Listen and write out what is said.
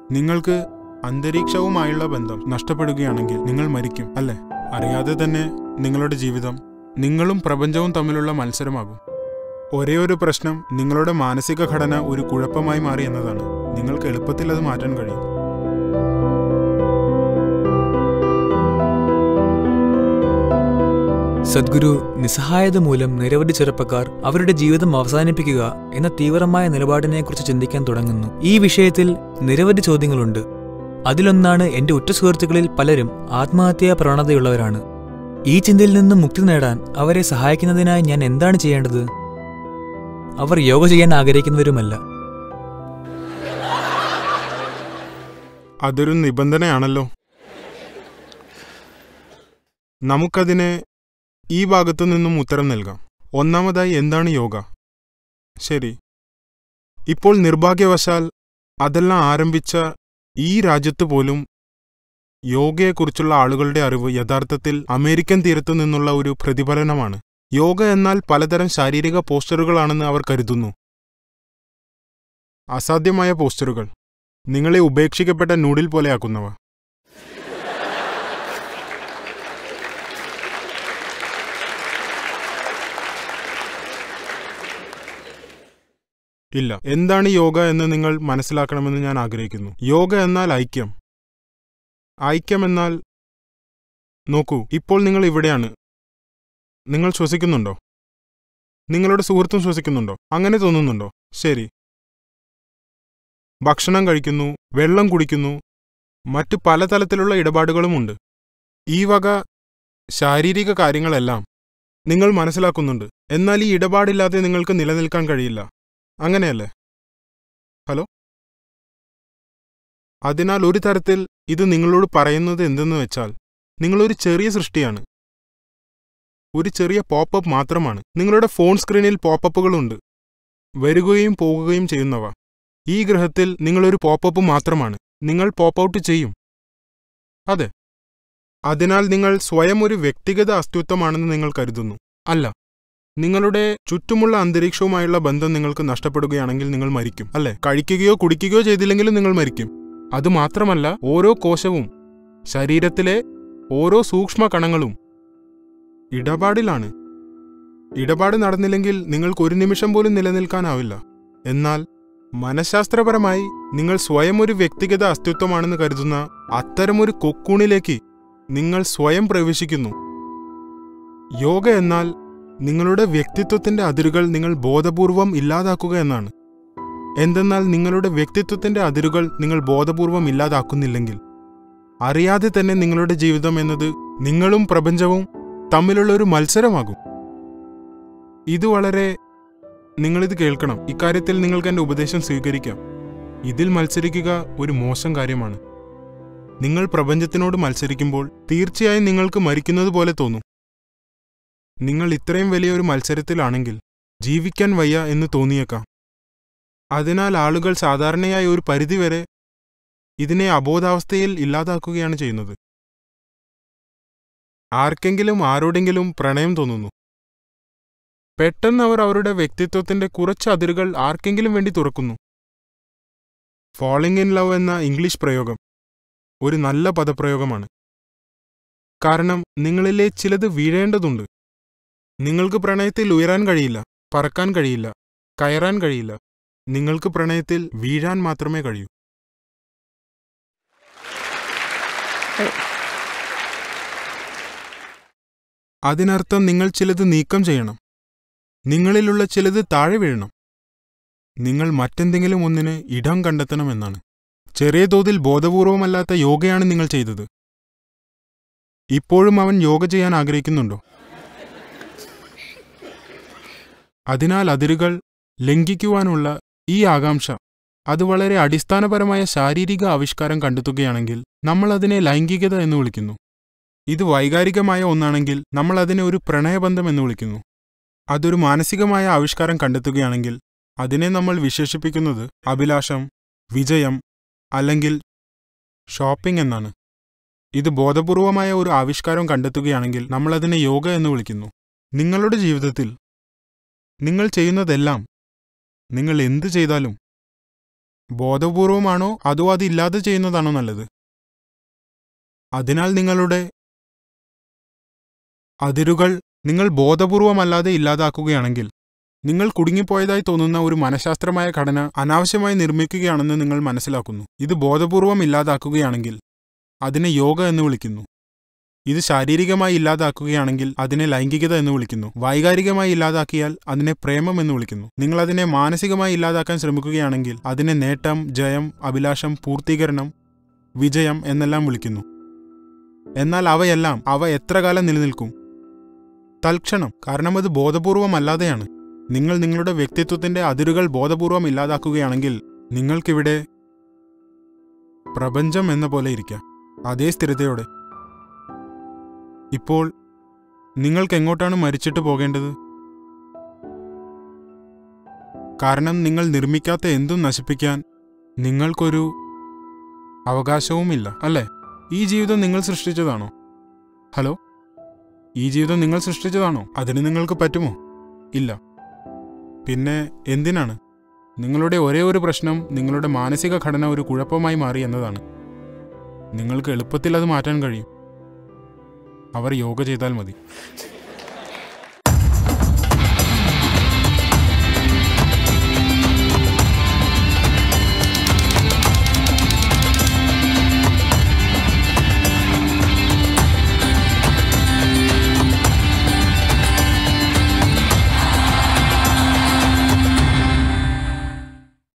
നിങ്ങൾക്ക് അന്തരീക്ഷവുമായുള്ള ബന്ധം നഷ്ടപ്പെടുകയാണെങ്കിൽ നിങ്ങൾ മരിക്കും അല്ലേ അറിയാതെ തന്നെ നിങ്ങളുടെ ജീവിതം നിങ്ങളും പ്രപഞ്ചവും തമ്മിലുള്ള മത്സരമാകും ഒരേ ഒരു പ്രശ്നം നിങ്ങളുടെ മാനസിക ഘടന ഒരു കുഴപ്പമായി മാറി എന്നതാണ് നിങ്ങൾക്ക് എളുപ്പത്തിൽ അത് മാറ്റാൻ കഴിയും സദ്ഗുരു നിസ്സഹായത മൂലം നിരവധി ചെറുപ്പക്കാർ അവരുടെ ജീവിതം അവസാനിപ്പിക്കുക എന്ന തീവ്രമായ നിലപാടിനെക്കുറിച്ച് ചിന്തിക്കാൻ തുടങ്ങുന്നു ഈ വിഷയത്തിൽ നിരവധി ചോദ്യങ്ങളുണ്ട് അതിലൊന്നാണ് എന്റെ ഉറ്റ സുഹൃത്തുക്കളിൽ പലരും ആത്മഹത്യാ പ്രവണതയുള്ളവരാണ് ഈ ചിന്തയിൽ നിന്നും മുക്തി നേടാൻ അവരെ സഹായിക്കുന്നതിനായി ഞാൻ എന്താണ് ചെയ്യേണ്ടത് അവർ യോഗ ചെയ്യാൻ ആഗ്രഹിക്കുന്നവരുമല്ല അതൊരു നിബന്ധനയാണല്ലോ നമുക്കതിന് ഈ ഭാഗത്തു നിന്നും ഉത്തരം നൽകാം ഒന്നാമതായി എന്താണ് യോഗ ശരി ഇപ്പോൾ നിർഭാഗ്യവശാൽ അതെല്ലാം ആരംഭിച്ച ഈ രാജ്യത്ത് പോലും യോഗയെക്കുറിച്ചുള്ള ആളുകളുടെ അറിവ് യഥാർത്ഥത്തിൽ അമേരിക്കൻ തീരത്തു നിന്നുള്ള ഒരു പ്രതിഫലനമാണ് യോഗ എന്നാൽ പലതരം ശാരീരിക പോസ്റ്ററുകളാണെന്ന് അവർ കരുതുന്നു അസാധ്യമായ പോസ്റ്ററുകൾ നിങ്ങളെ ഉപേക്ഷിക്കപ്പെട്ട നൂഡിൽ പോലെയാക്കുന്നവ ഇല്ല എന്താണ് യോഗ എന്ന് നിങ്ങൾ മനസ്സിലാക്കണമെന്ന് ഞാൻ ആഗ്രഹിക്കുന്നു യോഗ എന്നാൽ ഐക്യം ഐക്യം എന്നാൽ നോക്കൂ ഇപ്പോൾ നിങ്ങൾ ഇവിടെയാണ് നിങ്ങൾ ശ്വസിക്കുന്നുണ്ടോ നിങ്ങളുടെ സുഹൃത്തും ശ്വസിക്കുന്നുണ്ടോ അങ്ങനെ തോന്നുന്നുണ്ടോ ശരി ഭക്ഷണം കഴിക്കുന്നു വെള്ളം കുടിക്കുന്നു മറ്റു പലതരത്തിലുള്ള ഇടപാടുകളുമുണ്ട് ഈ വക ശാരീരിക കാര്യങ്ങളെല്ലാം നിങ്ങൾ മനസ്സിലാക്കുന്നുണ്ട് എന്നാൽ ഈ ഇടപാടില്ലാതെ നിങ്ങൾക്ക് നിലനിൽക്കാൻ കഴിയില്ല അങ്ങനെയല്ലേ ഹലോ അതിനാൽ ഒരു തരത്തിൽ ഇത് നിങ്ങളോട് പറയുന്നത് എന്തെന്ന് വെച്ചാൽ നിങ്ങളൊരു ചെറിയ സൃഷ്ടിയാണ് ഒരു ചെറിയ പോപ്പപ്പ് മാത്രമാണ് നിങ്ങളുടെ ഫോൺ സ്ക്രീനിൽ പോപ്പപ്പുകളുണ്ട് വരികയും പോകുകയും ചെയ്യുന്നവ ഈ ഗ്രഹത്തിൽ നിങ്ങളൊരു പോപ്പപ്പ് മാത്രമാണ് നിങ്ങൾ പോപ്പ് ഔട്ട് ചെയ്യും അതെ അതിനാൽ നിങ്ങൾ സ്വയം ഒരു വ്യക്തിഗത അസ്തിത്വമാണെന്ന് നിങ്ങൾ കരുതുന്നു അല്ല നിങ്ങളുടെ ചുറ്റുമുള്ള അന്തരീക്ഷവുമായുള്ള ബന്ധം നിങ്ങൾക്ക് നഷ്ടപ്പെടുകയാണെങ്കിൽ നിങ്ങൾ മരിക്കും അല്ലേ കഴിക്കുകയോ കുടിക്കുകയോ ചെയ്തില്ലെങ്കിലും നിങ്ങൾ മരിക്കും അതുമാത്രമല്ല ഓരോ കോശവും ശരീരത്തിലെ ഓരോ സൂക്ഷ്മ കണങ്ങളും ഇടപാടിലാണ് ഇടപാട് നടന്നില്ലെങ്കിൽ നിങ്ങൾക്ക് ഒരു നിമിഷം പോലും നിലനിൽക്കാനാവില്ല എന്നാൽ മനഃശാസ്ത്രപരമായി നിങ്ങൾ സ്വയം ഒരു വ്യക്തിഗത അസ്തിത്വമാണെന്ന് കരുതുന്ന അത്തരമൊരു കൊക്കൂണിലേക്ക് നിങ്ങൾ സ്വയം പ്രവേശിക്കുന്നു യോഗ എന്നാൽ നിങ്ങളുടെ വ്യക്തിത്വത്തിന്റെ അതിരുകൾ നിങ്ങൾ ബോധപൂർവം ഇല്ലാതാക്കുക എന്നാണ് എന്തെന്നാൽ നിങ്ങളുടെ വ്യക്തിത്വത്തിന്റെ അതിരുകൾ നിങ്ങൾ ബോധപൂർവം ഇല്ലാതാക്കുന്നില്ലെങ്കിൽ അറിയാതെ തന്നെ നിങ്ങളുടെ ജീവിതം എന്നത് നിങ്ങളും പ്രപഞ്ചവും തമ്മിലുള്ള ഒരു മത്സരമാകും ഇത് വളരെ നിങ്ങളിത് കേൾക്കണം ഇക്കാര്യത്തിൽ നിങ്ങൾക്ക് എൻ്റെ ഉപദേശം സ്വീകരിക്കാം ഇതിൽ മത്സരിക്കുക ഒരു മോശം കാര്യമാണ് നിങ്ങൾ പ്രപഞ്ചത്തിനോട് മത്സരിക്കുമ്പോൾ തീർച്ചയായും നിങ്ങൾക്ക് മരിക്കുന്നത് പോലെ തോന്നും നിങ്ങൾ ഇത്രയും വലിയ ഒരു മത്സരത്തിലാണെങ്കിൽ ജീവിക്കാൻ വയ്യ എന്ന് തോന്നിയേക്കാം അതിനാൽ ആളുകൾ സാധാരണയായി ഒരു പരിധിവരെ ഇതിനെ അബോധാവസ്ഥയിൽ ഇല്ലാതാക്കുകയാണ് ചെയ്യുന്നത് ആർക്കെങ്കിലും ആരോടെങ്കിലും പ്രണയം തോന്നുന്നു പെട്ടെന്ന് അവർ അവരുടെ വ്യക്തിത്വത്തിന്റെ കുറച്ച് അതിരുകൾ ആർക്കെങ്കിലും വേണ്ടി തുറക്കുന്നു ഫോളിംഗ് ഇൻ ലവ് എന്ന ഇംഗ്ലീഷ് പ്രയോഗം ഒരു നല്ല പദപ്രയോഗമാണ് കാരണം നിങ്ങളിലെ ചിലത് വീഴേണ്ടതുണ്ട് നിങ്ങൾക്ക് പ്രണയത്തിൽ ഉയരാൻ കഴിയില്ല പറക്കാൻ കഴിയില്ല കയറാൻ കഴിയില്ല നിങ്ങൾക്ക് പ്രണയത്തിൽ വീഴാൻ മാത്രമേ കഴിയൂ അതിനർത്ഥം നിങ്ങൾ ചിലത് നീക്കം ചെയ്യണം നിങ്ങളിലുള്ള ചിലത് താഴെ വീഴണം നിങ്ങൾ മറ്റെന്തെങ്കിലും ഒന്നിന് ഇടം കണ്ടെത്തണമെന്നാണ് ചെറിയ തോതിൽ ബോധപൂർവമല്ലാത്ത യോഗയാണ് നിങ്ങൾ ചെയ്തത് ഇപ്പോഴും അവൻ യോഗ ചെയ്യാൻ ആഗ്രഹിക്കുന്നുണ്ടോ അതിനാൽ അതിരുകൾ ലംഘിക്കുവാനുള്ള ഈ ആകാംക്ഷ അത് വളരെ അടിസ്ഥാനപരമായ ശാരീരിക ആവിഷ്കാരം കണ്ടെത്തുകയാണെങ്കിൽ നമ്മൾ അതിനെ ലൈംഗികത എന്ന് വിളിക്കുന്നു ഇത് വൈകാരികമായ ഒന്നാണെങ്കിൽ നമ്മൾ അതിനെ ഒരു പ്രണയബന്ധം എന്ന് വിളിക്കുന്നു അതൊരു മാനസികമായ ആവിഷ്കാരം കണ്ടെത്തുകയാണെങ്കിൽ അതിനെ നമ്മൾ വിശേഷിപ്പിക്കുന്നത് അഭിലാഷം വിജയം അല്ലെങ്കിൽ ഷോപ്പിംഗ് എന്നാണ് ഇത് ബോധപൂർവമായ ഒരു ആവിഷ്കാരം കണ്ടെത്തുകയാണെങ്കിൽ നമ്മൾ അതിനെ യോഗ എന്ന് വിളിക്കുന്നു നിങ്ങളുടെ ജീവിതത്തിൽ നിങ്ങൾ ചെയ്യുന്നതെല്ലാം നിങ്ങൾ എന്ത് ചെയ്താലും ബോധപൂർവമാണോ അതോ അത് ഇല്ലാതെ ചെയ്യുന്നതാണോ നല്ലത് അതിനാൽ നിങ്ങളുടെ അതിരുകൾ നിങ്ങൾ ബോധപൂർവമല്ലാതെ ഇല്ലാതാക്കുകയാണെങ്കിൽ നിങ്ങൾ കുടുങ്ങിപ്പോയതായി തോന്നുന്ന ഒരു മനഃശാസ്ത്രമായ ഘടന അനാവശ്യമായി നിർമ്മിക്കുകയാണെന്ന് നിങ്ങൾ മനസ്സിലാക്കുന്നു ഇത് ബോധപൂർവം ഇല്ലാതാക്കുകയാണെങ്കിൽ അതിനെ യോഗ എന്ന് വിളിക്കുന്നു ഇത് ശാരീരികമായി ഇല്ലാതാക്കുകയാണെങ്കിൽ അതിനെ ലൈംഗികത എന്ന് വിളിക്കുന്നു വൈകാരികമായി ഇല്ലാതാക്കിയാൽ അതിനെ പ്രേമം എന്ന് വിളിക്കുന്നു നിങ്ങൾ അതിനെ മാനസികമായി ഇല്ലാതാക്കാൻ ശ്രമിക്കുകയാണെങ്കിൽ അതിനെ നേട്ടം ജയം അഭിലാഷം പൂർത്തീകരണം വിജയം എന്നെല്ലാം വിളിക്കുന്നു എന്നാൽ അവയെല്ലാം അവ എത്ര കാലം നിലനിൽക്കും തൽക്ഷണം കാരണം അത് ബോധപൂർവമല്ലാതെയാണ് നിങ്ങൾ നിങ്ങളുടെ വ്യക്തിത്വത്തിന്റെ അതിരുകൾ ബോധപൂർവം ഇല്ലാതാക്കുകയാണെങ്കിൽ നിങ്ങൾക്കിവിടെ പ്രപഞ്ചം എന്ന പോലെ ഇരിക്കാം അതേ സ്ഥിരതയോടെ ഇപ്പോൾ നിങ്ങൾക്ക് എങ്ങോട്ടാണ് മരിച്ചിട്ട് പോകേണ്ടത് കാരണം നിങ്ങൾ നിർമ്മിക്കാത്ത എന്തും നശിപ്പിക്കാൻ നിങ്ങൾക്കൊരു അവകാശവുമില്ല അല്ലേ ഈ ജീവിതം നിങ്ങൾ സൃഷ്ടിച്ചതാണോ ഹലോ ഈ ജീവിതം നിങ്ങൾ സൃഷ്ടിച്ചതാണോ അതിന് നിങ്ങൾക്ക് പറ്റുമോ ഇല്ല പിന്നെ എന്തിനാണ് നിങ്ങളുടെ ഒരേ ഒരു പ്രശ്നം നിങ്ങളുടെ മാനസിക ഘടന ഒരു കുഴപ്പമായി മാറി എന്നതാണ് നിങ്ങൾക്ക് എളുപ്പത്തിൽ അത് മാറ്റാൻ കഴിയും അവർ യോഗ ചെയ്താൽ മതി